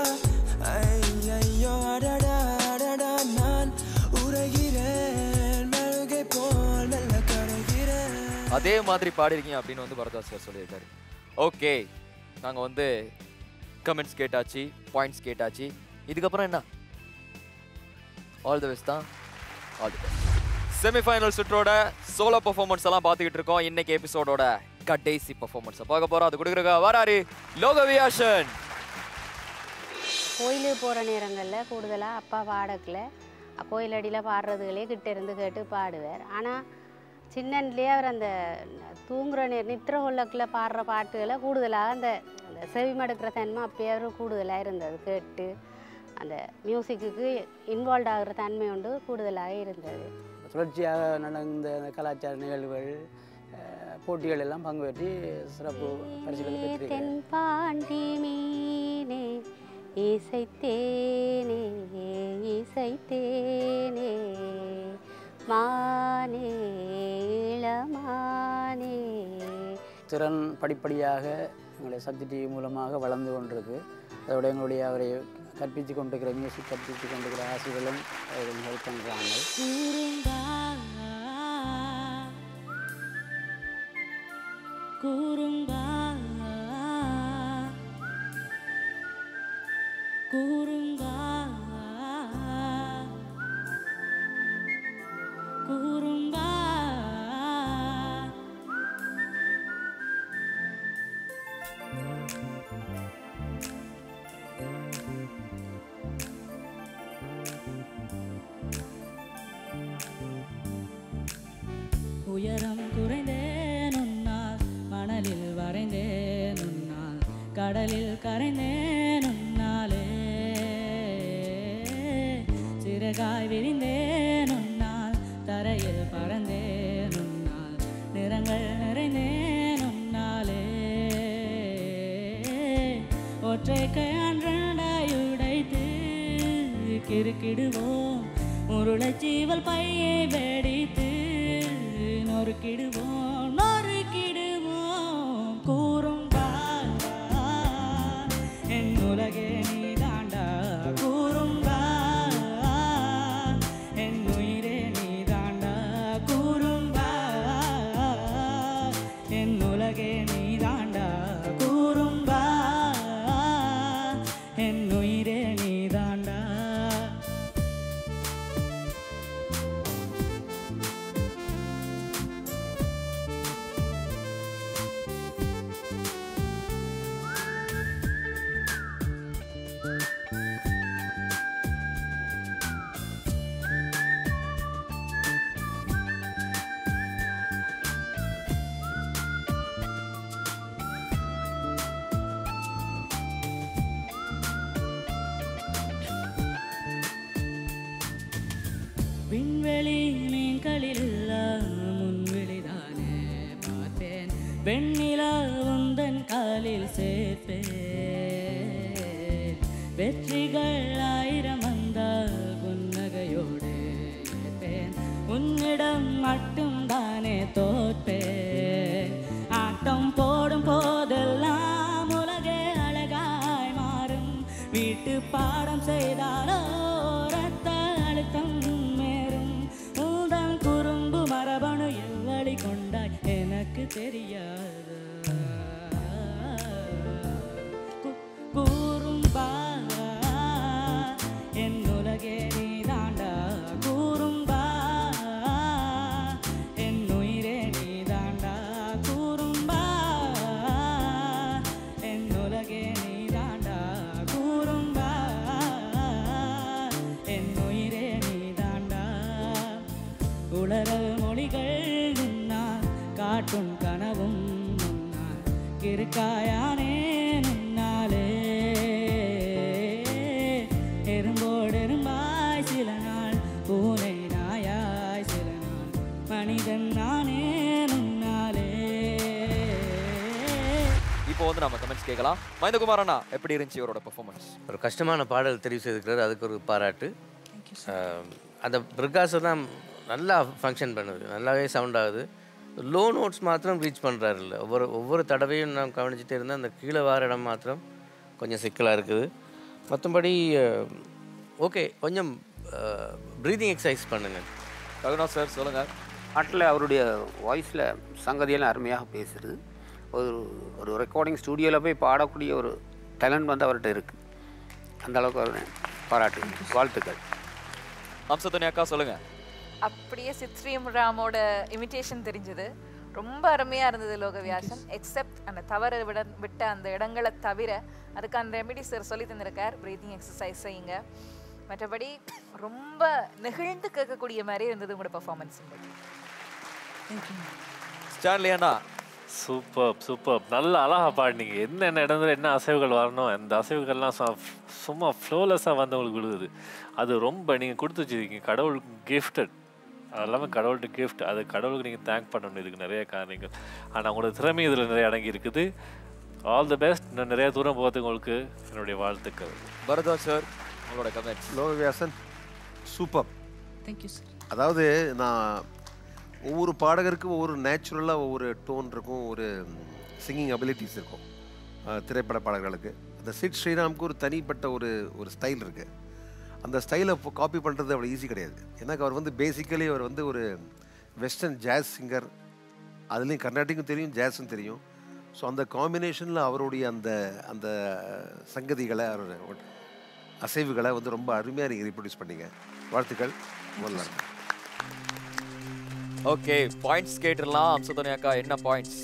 ஐயையோ, அடடா, அடடா, நான் உறைகிறேன், மெழுகை போல் மெல்ல கரைகிறேன். அதே மாதிரி பாடிருக்கீங்க அப்படின்னு வந்து பரதா சார் சொல்லியிருக்காரு ஓகே நாங்கள் வந்து கமெண்ட்ஸ் கேட்டாச்சு பாயிண்ட்ஸ் கேட்டாச்சு இதுக்கப்புறம் என்ன ஆல் தி பெஸ்ட் தான் ஆல் தி பெஸ்ட் செமிஃபைனல் சுற்றோட சோலோ பெர்ஃபார்மன்ஸ் எல்லாம் பார்த்துக்கிட்டு இருக்கோம் இன்னைக்கு எபிசோடோட கடைசி பெர்ஃபார்மன்ஸை பார்க்க போகிறோம் அது கொடுக்குறக்க வராரு லோகவியாஷன் கோயிலுக்கு போகிற நேரங்களில் கூடுதலாக அப்பா பாடக்கில் கோயில் அடியில் பாடுறதுகளே கிட்ட இருந்து கேட்டு பாடுவார் ஆனால் சின்னன்லேயே அவர் அந்த தூங்குற நேரம் நித்திர கொள்ளக்கில் பாடுற பாட்டுகளை கூடுதலாக அந்த அந்த செவிமடுக்கிற தன்மை அப்பயே அவர் கூடுதலாக இருந்தது கேட்டு அந்த மியூசிக்குக்கு இன்வால்வ் ஆகிற தன்மை உண்டு கூடுதலாக இருந்தது தொடர்ச்சியாக நடந்த அந்த கலாச்சார நிகழ்வுகள் அஹ், போட்டிகள் எல்லாம் பங்கு பெற்றி சிறப்பு பரிசுகளை பெற்றிருக்கிறார் தென்பாண்டி மீனே இசைத்தேனே இசைத்தேனே மானே இளமானே திறன் படிப்படியாக எங்களுடைய சக்தி டிவி மூலமாக வளர்ந்து கொண்டிருக்கு அதோட எங்களுடைய அவரை கற்பித்து கொண்டிருக்கிற மியூசிக் கற்பித்து கொண்டிருக்கிற ஆசிரியர்களும் அவர்கள் ஹெல்ப் பண்ணுறாங்க குறும்பா கூறுங்கா கூறுங்கா உயரம் குறைந்தேன் உன்னால் மணலில் வரைந்தேன் உன்னால் கடலில் கரைந்தேன் உன்னாலே சிறகாய் விரிந்தேன் உன்னால் தரையில் பறந்தேன் உன்னால் நிறங்கள் நிறைந்தேன் உன்னாலே ஒற்றை கையாண்டாய் உடைத்து கிறுக்கிடுவோம் முருளைச்சீவல் பையை வெடித்து நொறுக்கிடுவோம் நொறுக்கிடுவோம் கூறும் என் உலகே நீ தாண்டா கூறுங்கா என் உயிரே நீ தாண்டா கூறுங்கா என் உலகே நீ தாண்டா கூறுங்கா என் உயிரே நீ தாண்டா விண்வெளி மீன்களில் முன்வெளிதானே பார்த்தேன் வெண்ணிலா உந்தன் காலில் சேர்ப்பேன் வெற்றிகள் ஆயிரம் வந்தால் புன்னகையோடு இருப்பேன் உன்னிடம் மட்டும் தானே தோற்பேன் ஆட்டம் போடும் போதெல்லாம் உலகே அழகாய் மாறும் வீட்டு பாடம் செய்தாலோ ரத்த அழுத்தம் மேறும் உந்தன் குறும்பு மரபணு எவ்வழி கொண்டாய் எனக்கு தெரியாது கூறும்பா என் உலகே நீ தாண்டா கூறும்பா என் உயிரே நீ தாண்டா கூறும்பா என் உலகே நீ தாண்டா கூறும்பா என் உயிரே நீ தாண்டா உளறல் மொழிகள் உன்னால் காட்டும் கனவும் உன்னால் கிருக்காயானே உன்னாலே எறும்போடு எறும்பாய் சில நாள் பூனை நாயாய் சில நாள் மனிதன் நானே உன்னாலே இப்போ வந்து நம்ம கமெண்ட்ஸ் கேட்கலாம் மஹிந்தகுமார் அண்ணா எப்படி இருந்துச்சு இவரோட பெர்ஃபார்மன்ஸ் ஒரு கஷ்டமான பாடல் தெரிவு செய்திருக்கிறார் அதுக்கு ஒரு பாராட்டு ஆஹ், அந்த பிரகாசம் தான் நல்லா ஃபங்க்ஷன் பண்ணுது நல்லாவே சவுண்ட் ஆகுது லோ நோட்ஸ் மாத்திரம் ரீச் பண்ணுறாரு இல்லை ஒவ்வொரு ஒவ்வொரு தடவையும் நான் கவனிச்சுட்டே இருந்தேன் அந்த கீழே வார இடம் மாத்திரம் கொஞ்சம் சிக்கலாக இருக்குது மற்றபடி ஓகே கொஞ்சம் ப்ரீதிங் எக்ஸசைஸ் பண்ணுங்கள் ரகுநாத் சார் சொல்லுங்கள் பாட்டில் அவருடைய வாய்ஸில் சங்கதியெல்லாம் அருமையாக பேசுறது ஒரு ஒரு ரெக்கார்டிங் ஸ்டூடியோவில் போய் பாடக்கூடிய ஒரு டேலண்ட் வந்து அவர்கிட்ட இருக்குது அந்த அளவுக்கு அவர் பாராட்டு வாழ்த்துக்கள் அம்சத்துனி அக்கா சொல்லுங்க அப்படியே சித்ரீம் ராமோட இமிட்டேஷன் தெரிஞ்சது ரொம்ப அருமையா இருந்தது லோகவியாசன் எக்ஸெப்ட் அந்த தவற விட விட்ட அந்த இடங்களை தவிர அதுக்கான ரெமெடி சார் சொல்லி தந்திருக்கார் பிரீதிங் எக்ஸசைஸ் செய்யுங்க மற்றபடி ரொம்ப நெகிழ்ந்து கேட்கக்கூடிய மாதிரி இருந்தது உங்களோட பர்ஃபார்மன்ஸ் ஸ்டான்லி அண்ணா சூப்பர் சூப்பர் நல்ல அழகா பாடினீங்க என்னென்ன இடத்துல என்ன அசைவுகள் வரணும் அந்த அசைவுகள்லாம் சு- சும்மா ஃப்ளோலெஸ்ஸாக வந்து உங்களுக்கு விழுகுது அது ரொம்ப நீங்கள் கொடுத்து வச்சிருக்கீங்க கடவுள் கிஃப்டட் அது எல்லாமே கடவுள்கிட்ட கிஃப்ட் அது கடவுளுக்கு நீங்கள் தேங்க் பண்ணணும் இதுக்கு நிறைய காரணங்கள் ஆனால் உங்களோட திறமை இதில் நிறைய அடங்கி இருக்குது ஆல் தி பெஸ்ட் இன்னும் நிறைய தூரம் போகிறதுக்கு உங்களுக்கு என்னுடைய வாழ்த்துக்கள் பரதா சார் உங்களோட comments Lokavyasan super thank you sir அதாவது நான் ஒவ்வொரு பாடகருக்கும் ஒவ்வொரு நேச்சுரலாக ஒவ்வொரு டோன் இருக்கும் ஒரு சிங்கிங் அபிலிட்டிஸ் இருக்கும் அஹ், திரைப்பட பாடகர்களுக்கு அந்த சிட் ஸ்ரீராமுக்கு ஒரு தனிப்பட்ட ஒரு ஒரு ஸ்டைல் இருக்குது அந்த ஸ்டைலை காப்பி பண்ணுறது அவ்வளோ ஈஸி கிடையாது ஏன்னா அவர் வந்து பேசிக்கலி அவர் வந்து ஒரு வெஸ்டர்ன் ஜாஸ் சிங்கர் அதுலேயும் கர்நாடிக்கும் தெரியும் ஜாஸும் தெரியும் ஸோ அந்த காம்பினேஷனில் அவருடைய அந்த அந்த சங்கதிகளை அவர் அசைவுகளை வந்து ரொம்ப அருமையாக நீங்கள் ரீப்ரொடியூஸ் பண்ணீங்க வாழ்த்துக்கள் நல்லா இருக்கு ஓகே பாயிண்ட்ஸ் கேட்டுடலாம் அம்சத்தோனி அக்கா என்ன பாயிண்ட்ஸ்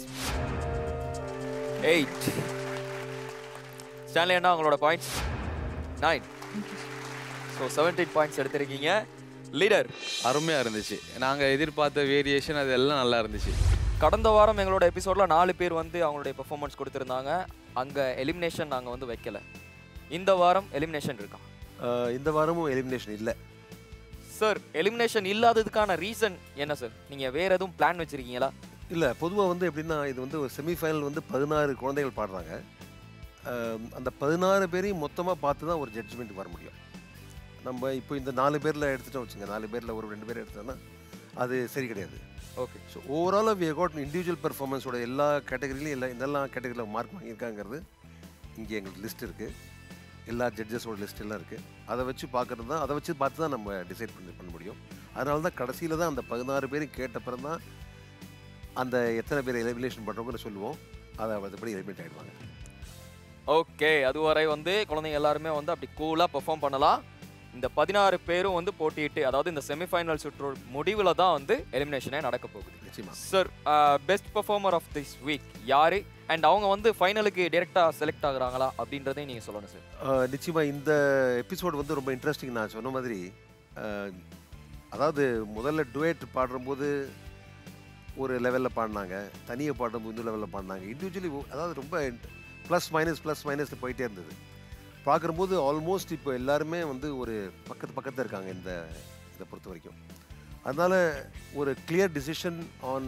எயிட் ஸ்டான்லி அண்ணா உங்களோட points nine so seventeen points எடுத்திருக்கீங்க லீடர் அருமையாக இருந்துச்சு நாங்கள் எதிர்பார்த்த வேரியேஷன் அது எல்லாம் நல்லா இருந்துச்சு கடந்த வாரம் எங்களோட எபிசோடில் நாலு பேர் வந்து அவங்களுடைய பெர்ஃபார்மன்ஸ் கொடுத்துருந்தாங்க அங்கே எலிமினேஷன் நாங்கள் வந்து வைக்கல இந்த வாரம் எலிமினேஷன் இருக்கா அஹ் இந்த வாரமும் எலிமினேஷன் இல்லை சார் எலிமினேஷன் இல்லாததுக்கான ரீசன் என்ன சார் நீங்கள் வேற எதுவும் பிளான் வச்சிருக்கீங்களா இல்லை பொதுவாக வந்து எப்படின்னா இது வந்து ஒரு செமிஃபைனல் வந்து பதினாறு குழந்தைகள் பாடுறாங்க அஹ் அந்த பதினாறு பேரையும் மொத்தமாக பார்த்து தான் ஒரு ஜட்ஜ்மெண்ட் வர முடியும் நம்ம இப்போ இந்த நாலு பேரில் எடுத்துட்டோம் வச்சுங்க நாலு பேரில் ஒரு ரெண்டு பேர் எடுத்தோம்னா அது சரி கிடையாது ஓகே ஸோ ஓவராலாக வி காட் இண்டிவிஜுவல் பெர்ஃபார்மன்ஸோட எல்லா கேட்டகரியிலையும் எல்லா இதெல்லாம் கேட்டகரியில் மார்க் வாங்கியிருக்காங்கிறது இங்கே எங்களுக்கு லிஸ்ட் இருக்குது எல்லா ஜட்ஜஸோட லிஸ்ட் எல்லாம் இருக்குது அதை வச்சு பார்க்குறது தான் அதை வச்சு பார்த்து தான் நம்ம டிசைட் பண்ணி பண்ண முடியும் அதனால தான் கடைசியில் தான் அந்த பதினாறு பேரும் கேட்டப்புறம் தான் அந்த எத்தனை பேர் எலிமினேஷன் பண்ணுறோங்கன்னு சொல்லுவோம் அதை அதுபடி எலிமினேட் ஆகிடுவாங்க ஓகே அதுவரை வந்து குழந்தைங்க எல்லாருமே வந்து அப்படி கூலாக பெர்ஃபார்ம் பண்ணலாம் இந்த பதினாறு பேரும் வந்து போட்டியிட்டு அதாவது இந்த செமிஃபைனல் சுற்று முடிவில் தான் வந்து எலிமினேஷனே நடக்க போகுது நிச்சயமா sir best performer of this week யாரு அண்ட் அவங்க வந்து ஃபைனலுக்கு டேரெக்டாக செலக்ட் ஆகுறாங்களா அப்படின்றதையும் நீங்கள் சொல்லணும் சார் ஆஹ் நிச்சயமா இந்த எபிசோட் வந்து ரொம்ப இன்ட்ரெஸ்டிங் நான் சொன்ன மாதிரி ஆஹ் அதாவது முதல்ல டுவேட் பாடும்போது ஒரு லெவலில் பாடினாங்க தனியாக பாடும்போது இன்னொரு லெவலில் பாடினாங்க இண்டிவிஜுவலி அதாவது ரொம்ப ப்ளஸ் மைனஸ் ப்ளஸ் மைனஸ் போயிட்டே இருந்தது பார்க்கும்போது ஆல்மோஸ்ட் இப்போ எல்லாருமே வந்து ஒரு பக்கத்து பக்கத்தில் இருக்காங்க இந்த இதை பொறுத்த வரைக்கும் அதனால் ஒரு கிளியர் டிசிஷன் ஆன்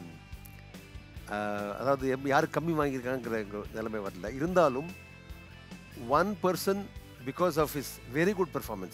அதாவது எம் யார் கம்மி வாங்கியிருக்காங்கிற நிலைமை வரல இருந்தாலும் one person because of his very good performance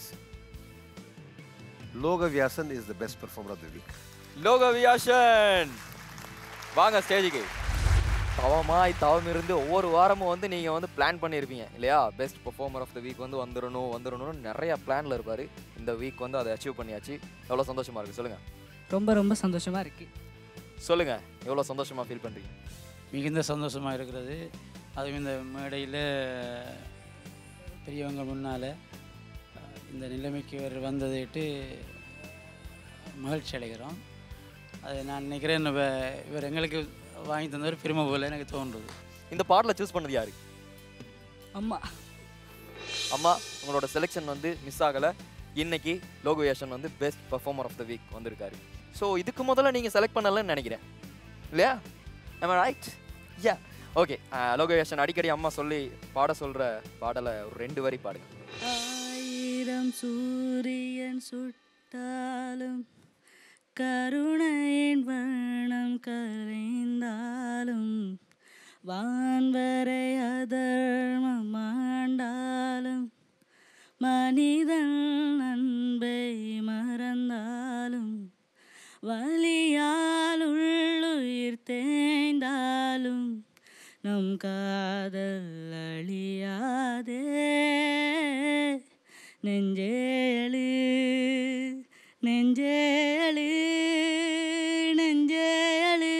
Lokavyasan is the best performer of the week Lokavyasan வாங்க ஸ்டேஜுக்கு தவமாய் தவம் இருந்து ஒவ்வொரு வாரமும் வந்து நீங்கள் வந்து பிளான் பண்ணியிருப்பீங்க இல்லையா best performer of the week வந்து வந்துடணும் வந்துடணும்னு நிறைய பிளானில் இருப்பார் இந்த வீக் வந்து அதை அச்சீவ் பண்ணியாச்சு எவ்வளோ சந்தோஷமாக இருக்குது சொல்லுங்கள் ரொம்ப ரொம்ப சந்தோஷமாக இருக்குது சொல்லுங்கள் எவ்வளோ சந்தோஷமாக ஃபீல் பண்ணுறீங்க மிகுந்த சந்தோஷமாக இருக்கிறது அதுவும் இந்த மேடையில் பெரியவங்க முன்னால் இந்த நிலைமைக்கு இவர் வந்ததையிட்டு மகிழ்ச்சி அடைகிறோம் அது நான் நினைக்கிறேன் இவ- இவர் எங்களுக்கு வாங்கி தந்தவர் பெருமை போல எனக்கு தோன்றுது இந்த பாடலை சூஸ் பண்ணது யாரு அம்மா அம்மா உங்களோட செலெக்ஷன் வந்து மிஸ் ஆகலை இன்னைக்கு லோகவியாசன் வந்து best performer of the week வந்திருக்காரு ஸோ இதுக்கு முதல்ல நீங்கள் செலக்ட் பண்ணலன்னு நினைக்கிறேன் இல்லையா am I right yeah okay Lokavyasan அடிக்கடி அம்மா சொல்லி பாட சொல்கிற பாடலை ஒரு ரெண்டு வரி பாடுங்க ஆயிரம் சூரியன் சுட்டாலும் கருணையின் வண்ணம் கரைந்தாலும் வான்வரை அதர்மம் ஆண்டாலும் மனிதன் அன்பை மறந்தாலும் வலியால் உள்ளுயிர் தேய்ந்தாலும் நம் காதல் அழியாதே நெஞ்சேழு நெஞ்சேழு நெஞ்சேழு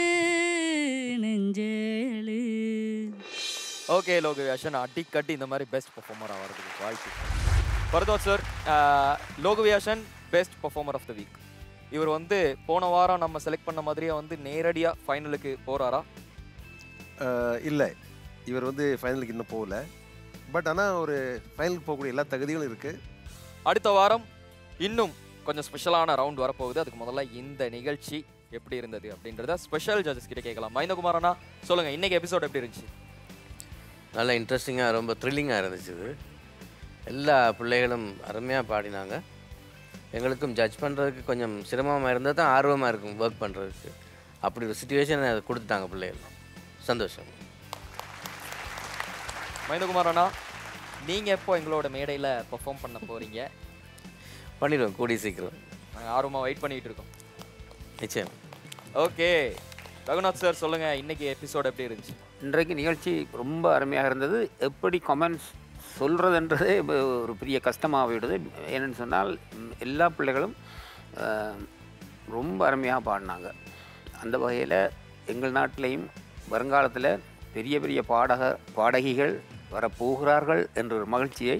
நெஞ்சேழு ஓகே லோகவியாசன் அடிக்கடி இந்த மாதிரி பெஸ்ட் பெர்ஃபார்மராக வரதுக்கு வாழ்த்து பரதோத் சார் லோகவியாசன் best performer of the week இவர் வந்து போன வாரம் நம்ம செலக்ட் பண்ண மாதிரியே வந்து நேரடியாக ஃபைனலுக்கு போகிறாரா இல்லை இவர் வந்து ஃபைனலுக்கு இன்னும் போகல பட் ஆனால் ஒரு ஃபைனலுக்கு போகக்கூடிய எல்லா தகுதிகளும் இருக்குது அடுத்த வாரம் இன்னும் கொஞ்சம் ஸ்பெஷலான ரவுண்ட் வரப்போகுது அதுக்கு முதல்ல இந்த நிகழ்ச்சி எப்படி இருந்தது அப்படின்றத ஸ்பெஷல் ஜட்ஜஸ் கிட்ட கேட்கலாம் மைந்தகுமாரண்ணா சொல்லுங்க இன்னைக்கு எபிசோட் எப்படி இருந்துச்சு நல்லா இன்ட்ரெஸ்டிங்காக ரொம்ப த்ரில்லிங்காக இருந்துச்சு இது எல்லா பிள்ளைகளும் அருமையாக பாடினாங்க எங்களுக்கும் ஜட்ஜ் பண்ணுறதுக்கு கொஞ்சம் சிரமமாக இருந்தால் தான் ஆர்வமாக இருக்கும் ஒர்க் பண்ணுறதுக்கு அப்படி ஒரு சுச்சுவேஷன் கொடுத்துட்டாங்க பிள்ளைகள் சந்தோஷம் மைந்தகுமாரண்ணா நீங்க எப்போ எங்களோட மேடையில் பெர்ஃபார்ம் பண்ண போறீங்க பண்ணிடுவோம் கூடி சீக்கிரம் நாங்கள் ஆர்வமாக வெயிட் பண்ணிட்டு இருக்கோம் நிச்சயம் ஓகே ரகுநாத் சார் சொல்லுங்க இன்னைக்கு எபிசோட் எப்படி இருந்துச்சு இன்றைக்கு நிகழ்ச்சி ரொம்ப அருமையாக இருந்தது எப்படி கமெண்ட்ஸ் சொல்கிறதுன்றதே ஒரு பெரிய கஷ்டமாக போயிடுது என்னென்னு சொன்னால் ம், எல்லா பிள்ளைகளும் அஹ், ரொம்ப அருமையாக பாடினாங்க அந்த வகையில் எங்கள் நாட்டிலையும் வருங்காலத்தில் பெரிய பெரிய பாடக பாடகிகள் வரப்போகிறார்கள் என்ற ஒரு மகிழ்ச்சியை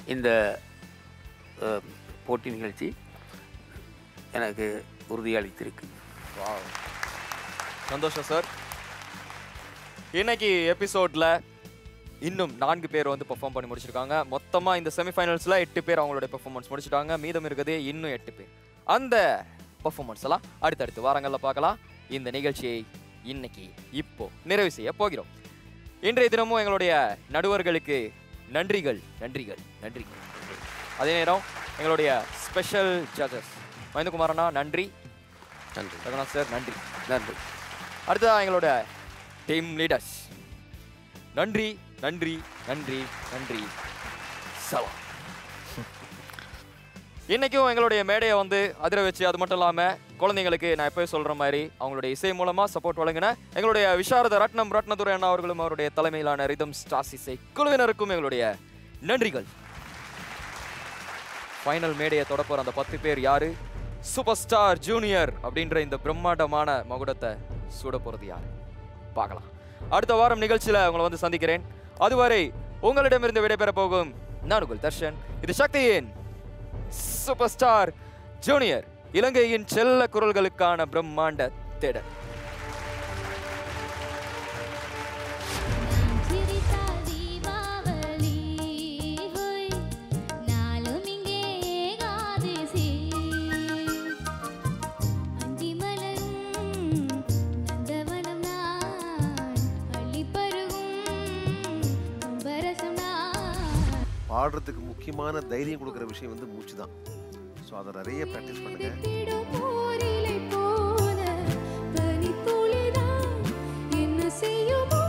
இந்த அஹ், போட்டி நிகழ்ச்சி எனக்கு உறுதியளித்திருக்கு வாவ் சந்தோஷம் சார் இன்னைக்கு எபிசோட்ல இன்னும் நான்கு பேர் வந்து பெர்ஃபார்ம் பண்ணி முடிச்சிருக்காங்க மொத்தமா இந்த செமிஃபைனல்ஸ்ல எட்டு பேர் அவங்களுடைய பெர்ஃபார்மன்ஸ் முடிச்சிட்டாங்க மீதம் இருக்குது இன்னும் எட்டு பேர் அந்த பெர்ஃபார்மன்ஸ் எல்லாம் அடுத்தடுத்து வாரங்கள்ல பார்க்கலாம் இந்த நிகழ்ச்சியை இன்னைக்கு இப்போ நிறைவு செய்ய போகிறோம் இன்றைய தினமும் எங்களுடைய நடுவர்களுக்கு நன்றிகள் நன்றிகள் நன்றிகள் அதே நேரம் எங்களுடைய ஸ்பெஷல் ஜட்ஜஸ் மஹிந்தகுமாரண்ணா நன்றி நன்றி ரகுநாத் சார் நன்றி நன்றி அடுத்ததா எங்களோட டீம் லீடர்ஸ் நன்றி நன்றி நன்றி நன்றி சலாம் இன்னைக்கும் எங்களுடைய மேடையை வந்து அதிர வச்சு அது மட்டும் இல்லாமல் குழந்தைங்களுக்கு நான் எப்போயும் சொல்கிற மாதிரி அவங்களுடைய இசை மூலமாக சப்போர்ட் வழங்கின எங்களுடைய விஷாரத ரத்னம் ரத்னதுரை அண்ணா அவர்களும் அவருடைய தலைமையிலான ரிதம் ஸ்டார்ஸ் இசை குழுவினருக்கும் எங்களுடைய நன்றிகள் ஃபைனல் மேடையை தொடப்போற அந்த பத்து பேர் யாரு சூப்பர் ஸ்டார் ஜூனியர் அப்படின்ற இந்த பிரம்மாண்டமான மகுடத்தை சூட போறது யாரு பார்க்கலாம் அடுத்த வாரம் நிகழ்ச்சியில உங்களை வந்து சந்திக்கிறேன் அதுவரை உங்களிடமிருந்து விடைபெற போகும் நான் உங்கள் தர்ஷன் இது சக்தியின் சூப்பர் ஸ்டார் ஜூனியர் இலங்கையின் செல்ல குரல்களுக்கான பிரம்மாண்ட தேடல் சிரித்தால் தீபாவளி ஹோய் நாளும் இங்கே ஏகாதசி அந்தி மலரும் நந்தவனம் நான் அள்ளி பருகும் கும்பரசம் நான் பாடுறதுக்கு முக்கியமான தைரியம் கொடுக்குற விஷயம் வந்து மூச்சு தான் ஸோ அதை நிறைய ப்ராக்டிஸ் பண்ணுங்க போரிலை போல பனித்துளிதான் என்ன செய்யுமோ